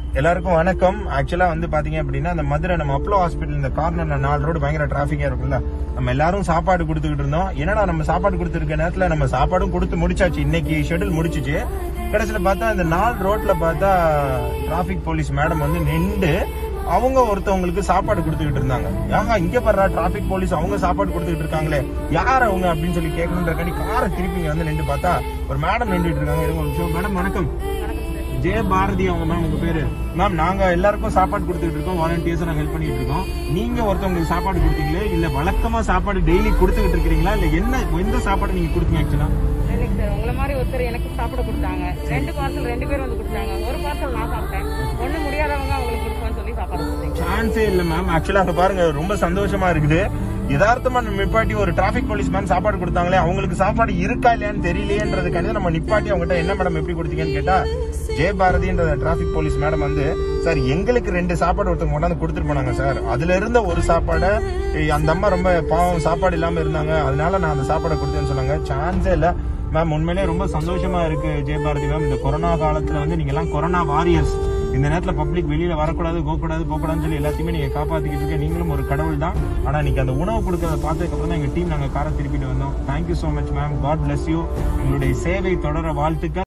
எல்லாருக்கும் வணக்கம் ஆக்சுவலா வந்து பாத்தீங்க அப்படின்னா அந்த மதுரை நம்ம அப்போலோ ஹாஸ்பிட்டல் இந்த கார்னர்ல நாலு ரோடு பயங்கர டிராபிக்கா இருக்கும்ல நம்ம எல்லாரும் சாப்பாடு கொடுத்துக்கிட்டு இருந்தோம் என்னடா நம்ம சாப்பாடு கொடுத்துருக்க நேரத்துல நம்ம சாப்பாடும் கொடுத்து முடிச்சாச்சு இன்னைக்கு ஷெட்யூல் முடிச்சிச்சு கடைசியில பார்த்தா இந்த நாலு ரோட்ல பார்த்தா டிராபிக் போலீஸ் மேடம் வந்து நின்று அவங்க ஒருத்தவங்களுக்கு சாப்பாடு கொடுத்துக்கிட்டு இருந்தாங்க ஏங்க இங்க பாரு டிராபிக் போலீஸ் அவங்க சாப்பாடு கொடுத்துக்கிட்டு இருக்காங்களே யார் அவங்க அப்படின்னு சொல்லி கேட்கணுன்றக்காண்டி காரை திருப்பி இங்க வந்து நின்று பார்த்தா ஒரு மேடம் நின்றுட்டு இருக்காங்க இருங்க ஒரு நிமிஷம் மேடம் வணக்கம் ஜெய பாரதி அவங்க மேம் உங்க பேரு மேம் நாங்க எல்லாருக்கும் சாப்பாடு கொடுத்துட்டு இருக்கோம் வாலண்டியர்ஸ் நாங்க ஹெல்ப் பண்ணிட்டு இருக்கோம் நீங்க ஒருத்தவங்களுக்கு சாப்பாடு கொடுத்தீங்களே இல்ல வழக்கமா சாப்பாடு டெய்லி கொடுத்துக்கிட்டு இருக்கீங்களா இல்ல என்ன எந்த சாப்பாடு நீங்க கொடுத்தீங்க ஆக்சுவலா இல்லைங்க சார் உங்களை மாதிரி ஒருத்தர் எனக்கு சாப்பிட கொடுத்தாங்க ரெண்டு பார்சல் ரெண்டு பேர் வந்து கொடுத்தாங்க ஒரு பார்சல் நான் சாப்பிட்டேன் ஒண்ணு முடியாதவங்க அவங்களுக்கு கொடுப்பேன்னு சொல்லி சாப்பாடு கொடுத்தீங்க சான்ஸே இல்ல மேம் ஆக்சுவலா அங்க பாருங்க ரொம்ப சந்தோஷமா இருக்குது யதார்த்தமா நம்ம நிப்பாட்டி ஒரு டிராபிக் போலீஸ் மேம் சாப்பாடு கொடுத்தாங்களே அவங்களுக்கு சாப்பாடு இருக்கா இல்லையான்னு தெரியலையேன்றதுக்காண்டி நம்ம நிப்பாட்டி அவங்ககிட்ட என்ன மேடம் எப்படி கொடுத்தீங்கன்னு கேட்டா ஜெய பாரதின்ற டிராபிக் போலீஸ் மேடம் வந்து சார் எங்களுக்கு ரெண்டு சாப்பாடு ஒருத்தவங்க கொண்டாந்து கொடுத்துட்டு போனாங்க சார் அதுல இருந்த ஒரு சாப்பாடை ஏய், அந்த அம்மா ரொம்ப பாவம் சாப்பாடு இல்லாம இருந்தாங்க அதனால நான் அந்த சாப்பாடை கொடுத்தேன்னு சொன்னாங்க சான்ஸே இல்ல மேம் உண்மையிலே ரொம்ப சந்தோஷமா இருக்கு ஜெயபாரதி மேம் இந்த கொரோனா காலத்துல வந்து நீங்க எல்லாம் கொரோனா வாரியர்ஸ் இந்த நேரத்துல பப்ளிக் வெளியில வரக்கூடாது போகக்கூடாது போகக்கூடாதுன்னு சொல்லி எல்லாத்தையுமே நீங்க காப்பாத்திக்கிட்டு இருக்க நீங்களும் ஒரு கடவுள் தான் ஆனா நீங்க அந்த உணவு கொடுக்கறத பார்த்ததுக்கு அப்புறம் தான் எங்க டீம் நாங்க காரை திருப்பிட்டு வந்தோம் thank you so much ma'am God bless you உங்களுடைய சேவை தொடர வாழ்த்துக்கள்